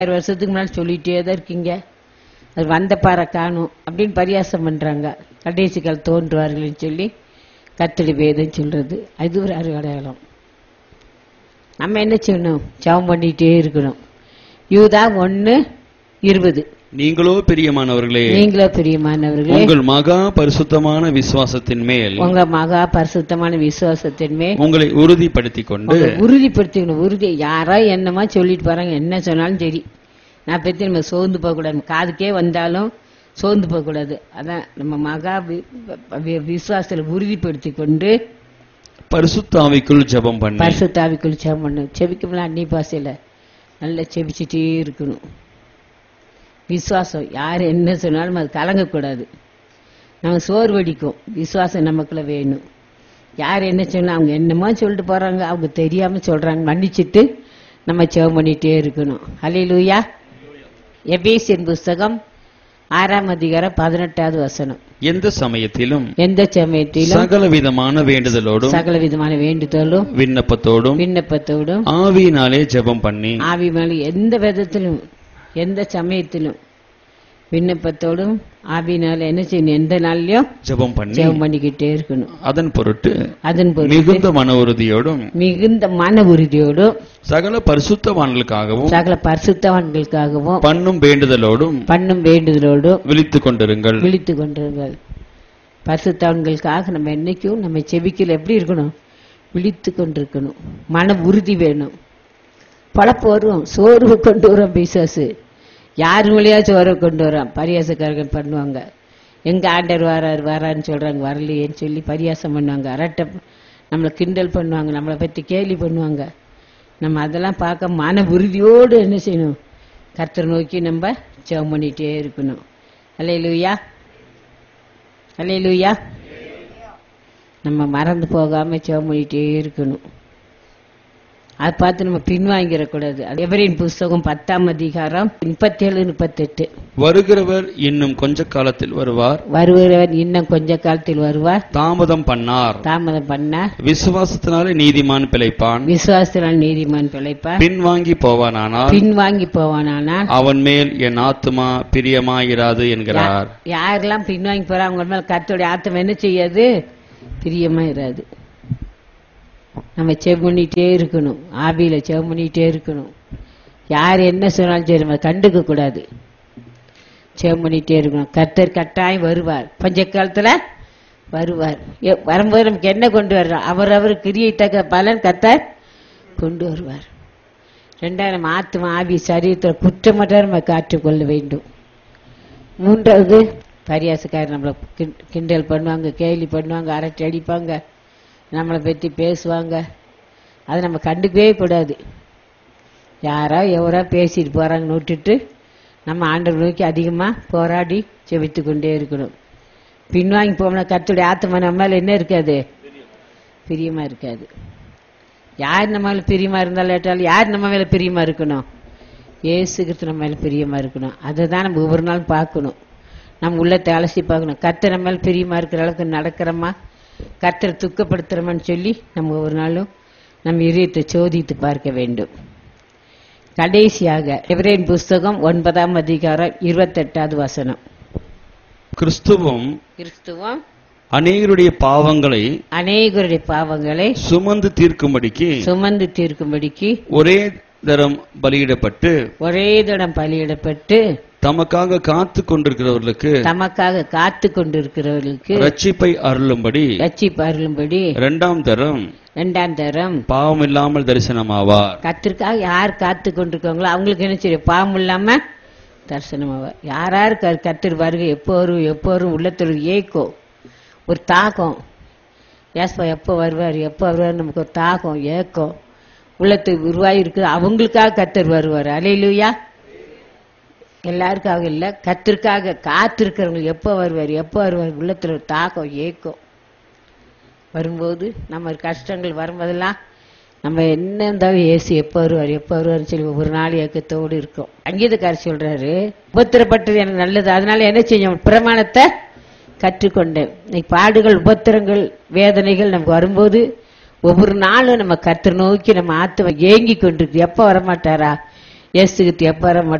ஆயிரம் வருஷத்துக்கு முன்னாடி சொல்லிட்டே தான் இருக்கீங்க அது வந்த பாறை காணும் அப்படின்னு பரியாசம் பண்றாங்க கடைசி கால் தோன்றுவார்கள்னு சொல்லி கத்தடி வேதம் சொல்றது அது ஒரு அடையாளம் நம்ம என்ன செய்யணும் ஜெபம் பண்ணிட்டே இருக்கணும் யூதா ஒன்னு இருபது நீங்களோ பிரியமானவர்களே நீங்களோ பிரியமானவர்களே உங்கள் மகா பரிசுத்தமான விசுவாசத்தின் மேல் உங்க மகா பரிசுத்தமான விசுவாசத்தின் மேல் உங்களை உறுதிப்படுத்திக் கொண்டு உங்களை உறுதிப்படுத்திக்கணும் உறுதி யாரோ என்னமா சொல்லிட்டு போறாங்க என்ன சொன்னாலும் சரி நான் பத்தி நம்ம சோர்ந்து போக கூடாது காதுக்கே வந்தாலும் சோர்ந்து போக கூடாது அதான் நம்ம மகா வி- வி- விசுவாசத்துல உறுதிப்படுத்தி கொண்டு பரிசுத்த ஆவிக்குள் ஜெபம் பண்ணி பரிசுத்தாவிக்குள் ஜெபம் பண்ணணும் செபிக்கணும்ல அன்னி பாசையில நல்லா செபிச்சுட்டே இருக்கணும் விசுவாசம் யார் என்ன சொன்னாலும் அது கலங்கக்கூடாது நம்ம சோர்வடிக்கும் விசுவாசம் நமக்குள்ள வேணும் யார் என்ன சொன்னா அவங்க என்னமோ சொல்லிட்டு போறாங்க அவங்க தெரியாம சொல்றாங்க மன்னிச்சிட்டு நம்ம ஜெபம் பண்ணிட்டே இருக்கணும் ஹalleluya எபேசியன் புஸ்தகம் ஆறாம் அதிகாரம் பதினெட்டாவது வசனம் எந்த சமயத்திலும் எந்த சமயத்திலும் சகல விதமான வேண்டுதலோடும் சகல விதமான வேண்டுதலும் விண்ணப்பத்தோடும் விண்ணப்பத்தோடும் ஆவியினாலே ஜெபம் பண்ணி ஆவி மேல எந்த விதத்திலும் எந்த சமயத்திலும் விண்ணப்பத்தோடும் ஆவினால என்ன செய்யணும் எந்த நாள்லயும் ஜெபம் பண்ணி ஜெபம் பண்ணிக்கிட்டே இருக்கணும் அதன் பொருட்டு அதன் பொருட்டு மிகுந்த மன உறுதியோடும் மிகுந்த மன உறுதியோடும் சகல பரிசுத்தவான்களுக்காகவும் சகல பரிசுத்தவான்களுக்காகவும் பண்ணும் வேண்டுதலோடும் பண்ணும் வேண்டுதலோடும் விழித்துக் கொண்டிருங்கள் விழித்து கொண்டிருங்கள் பரிசுத்தவான்களுக்காக நம்ம என்னைக்கும் நம்ம செபிக்கல எப்படி இருக்கணும் விழித்து கொண்டிருக்கணும் மன உறுதி வேணும் பழப்பு வரும் சோர்வு கொண்டு வரோம் பிசாசு யார் வழியா சோர்வு கொண்டு வரோம் பரியாசக்காரர்கள் பண்ணுவாங்க எங்க ஆண்டர் வராரு வரான்னு சொல்றாங்க வரலையேன்னு சொல்லி பரியாசம் பண்ணுவாங்க அரட்டை நம்மளை கிண்டல் பண்ணுவாங்க நம்மளை பத்தி கேலி பண்ணுவாங்க நம்ம அதெல்லாம் பார்க்க மன உறுதியோடு என்ன செய்யணும் கர்த்தரை நோக்கி நம்ம ஜெபம் பண்ணிட்டே இருக்கணும் அல்லையிலுயா அல்லையிலுயா நம்ம மறந்து போகாம ஜெபம் பண்ணிட்டே இருக்கணும் அதை பார்த்து நம்ம பின்வாங்கிடக்கூடாது அது எவரின் புஸ்தகம் பத்தாம் அதிகாரம் முப்பத்தேழு முப்பத்தெட்டு வருகிறவர் இன்னும் கொஞ்ச காலத்தில் வருவார் வருகிறவர் இன்னும் கொஞ்ச காலத்தில் வருவார் தாமதம் பண்ணார் தாமதம் பண்ண விசுவாசத்தினாலே நீதிமான் பிழைப்பான் விசுவாசத்தினால் நீதிமான் பிழைப்பார் பின்வாங்கி போவானானால் பின்வாங்கி போவானானால் அவன் மேல் என் ஆத்துமா பிரியமாயிராது என்கிறார் யாரெல்லாம் பின்வாங்கி போறா அவங்க மேல கர்த்தருடைய ஆத்தம் என்ன செய்யாது பிரியமா இராது நம்ம செவ் பண்ணிட்டே இருக்கணும் ஆவியில செவ் பண்ணிட்டே இருக்கணும் யார் என்ன சொன்னாலும் சரி நம்ம கண்டுக்க கூடாது செவ் பண்ணிட்டே இருக்கணும் கர்த்தர் கட்டாயம் வருவார் பஞ்ச காலத்துல வருவார் எ- வரும்போது நமக்கு என்ன கொண்டு வர்றோம் அவர் அவர் கிரியை தக்க பலன் கர்த்தர் கொண்டு வருவார் ரெண்டாவது நம்ம ஆத்மா ஆவி சரீரத்தில் குற்றமற்ற நம்ம காற்றுக்கொள்ள வேண்டும் மூன்றாவது பரியாசக்காரர் நம்மளை கிண்- கிண்டல் பண்ணுவாங்க கேலி பண்ணுவாங்க அரட்டை அடிப்பாங்க நம்மளை பற்றி பேசுவாங்க அதை நம்ம கண்டுக்கவே கூடாது யாரோ எவரோ பேசிட்டு போறாங்கன்னு விட்டுட்டு நம்ம ஆண்டவர் நோக்கி அதிகமாக போராடி செபித்து கொண்டே இருக்கணும் பின்வாங்கி போகணும் கத்துடைய ஆத்மா நம்ம மேல என்ன இருக்காது பிரியமா இருக்காது யார் நம்ம மேல பிரியமா இருந்தாலும் ஏட்டாலும் யார் நம்ம மேல பிரியமா இருக்கணும் ஏசு கிறிஸ்து நம்ம மேல பிரியமா இருக்கணும் அதை தான் நம்ம ஒவ்வொரு நாளும் பார்க்கணும் நம்ம உள்ளத்தை அலசி பார்க்கணும் கர்த்தர் நம்ம மேல பிரியமா இருக்கிற அளவுக்கு நடக்கிறோமா கர்த்தரை துக்கப்படுத்துறோமான்னு சொல்லி நம்ம ஒவ்வொரு நாளும் நம்ம இதயத்தை சோதித்து பார்க்க வேண்டும் கடைசியாக எபிரேன் புஸ்தகம் ஒன்பதாம் அதிகாரம் இருபத்தெட்டாவது வசனம் கிறிஸ்துவும் கிறிஸ்துவம் அநேகருடைய பாவங்களை அநேகருடைய பாவங்களை சுமந்து தீர்க்கும்படிக்கு சுமந்து தீர்க்கும்படிக்கு ஒரே தரம் பலியிடப்பட்டு ஒரே தடம் பலியிடப்பட்டு தமக்காக காத்து கொண்டிருக்கிறவர்களுக்கு தமக்காக காத்து கொண்டிருக்கிறவர்களுக்கு ரட்சிப்பை அருளும்படி ரட்சி பருளும்படி இரண்டாம் தரம் இரண்டாம் தரம் பாவம் இல்லாமல் தரிசனமாவார் கத்திற்காக யார் காத்து கொண்டிருக்காங்களோ அவங்களுக்கு என்ன செய்யும் பாவம் இல்லாம தரிசனமாவார் யார் யார் க- கர்த்தர் வருகை எப்போ வரும் எப்போ வரும் உள்ளத்தில் ஒரு ஏக்கம் ஒரு தாகம் ஏஸ்பா எப்போ வருவார் எப்போ வருவார் நமக்கு ஒரு தாகம் ஏக்கம் உள்ளத்துக்கு உருவாகி இருக்குது அவங்களுக்காக கத்தர் வருவார் அலையிலுயா எல்லாருக்காக இல்லை கத்திற்காக காத்திருக்கிறவங்க எப்போ வருவார் எப்போ வருவார் உள்ளத்துல ஒரு தாகம் ஏக்கம் வரும்போது நம்ம கஷ்டங்கள் வரும்போதெல்லாம் நம்ம என்ன இருந்தாலும் ஏசு எப்போ வருவார் எப்போ வருவார்னு சொல்லி ஒவ்வொரு நாள் ஏக்கத்தோடு இருக்கும் அங்கீதக்காரர் சொல்றாரு உபத்திரப்பட்டது எனக்கு நல்லது அதனால என்ன செய்யும் பிரமாணத்தை கற்றுக்கொண்டேன் இன்னைக்கு பாடுகள் உபத்திரங்கள் வேதனைகள் நமக்கு வரும்போது ஒவ்வொரு நாளும் நம்ம கர்த்தர் நோக்கி நம்ம ஆத்துவ ஏங்கி கொண்டிருக்கு எப்போ வரமாட்டாரா இயேசுக்கு எப்ப வர